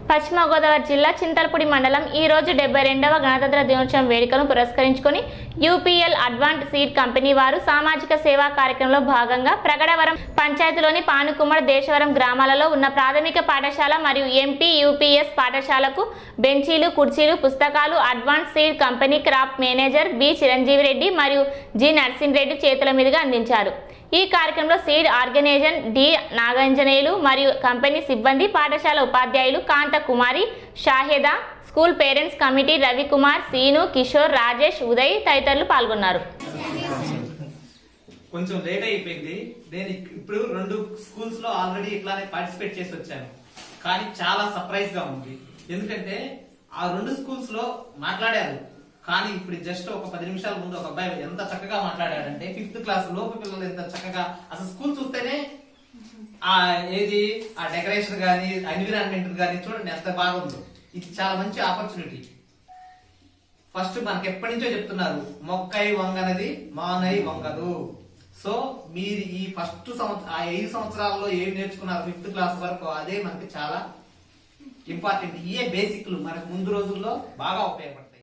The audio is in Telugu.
పశ్చిమ గోదావరి జిల్లా చింతలపూడి మండలం ఈ రోజు డెబ్బై రెండవ గణతంత్ర దినోత్సవం వేడుకను పురస్కరించుకొని యూపీఎల్ అడ్వాంట్ సీడ్ కంపెనీ వారు సామాజిక సేవా కార్యక్రమంలో భాగంగా ప్రగడవరం పంచాయతీలోని పానుకుమ్మడి దేశవరం గ్రామాలలో ఉన్న ప్రాథమిక పాఠశాల మరియు ఎంపీ యూపీఎస్ పాఠశాలకు బెంచీలు కుర్చీలు పుస్తకాలు advance seed company crop manager B Chiranjeevi Reddy మరియు జి నర్సింగ్ రెడ్డి చేతుల మీదుగా అందించారు ఈ కార్యక్రమంలో సీడ్ ఆర్గనైజేషన్ డి నాగాంజనేయులు మరియు కంపెనీ సిబ్బంది పాఠశాల ఉపాధ్యాయులు Kanta Kumari Shaheda school parents committee Ravikumar Seenu Kishore Rajesh Uday తదితరులు పాల్గొన్నారు కొంచెం లేట్ అయిపోయింది నేను ఇక్- ఇప్పుడు రెండు స్కూల్స్ లో ఆల్రెడీ ఇట్లానే పార్టిసిపేట్ చేసి వచ్చాను కానీ చాలా సర్ప్రైజ్ గా ఉంది ఎందుకంటే ఆ రెండు స్కూల్స్ లో మాట్లాడారు కానీ ఇప్పుడు జస్ట్ ఒక పది నిమిషాల ముందు ఒక అబ్బాయి ఎంత చక్కగా మాట్లాడాడంటే ఫిఫ్త్ క్లాస్ లోపు పిల్లలు ఎంత చక్కగా అసలు స్కూల్ చూస్తేనే ఆ ఏది ఆ డెకరేషన్ గానీ ఎన్విరాన్మెంట్ గానీ చూడండి ఎంత బాగుందో ఇది చాలా మంచి ఆపర్చునిటీ ఫస్ట్ మనకి ఎప్పటి నుంచో చెప్తున్నారు మొక్కై వంగనది మానై వంగదు సో మీరు ఈ ఫస్ట్ సంవత్సరం ఆ ఐదు సంవత్సరాల్లో ఏం నేర్చుకున్నారు ఫిఫ్త్ క్లాస్ వరకు అదే మనకి చాలా ఇంపార్టెంట్ ఇయే బేసిక్లు మనకు ముందు రోజుల్లో బాగా ఉపయోగపడతాయి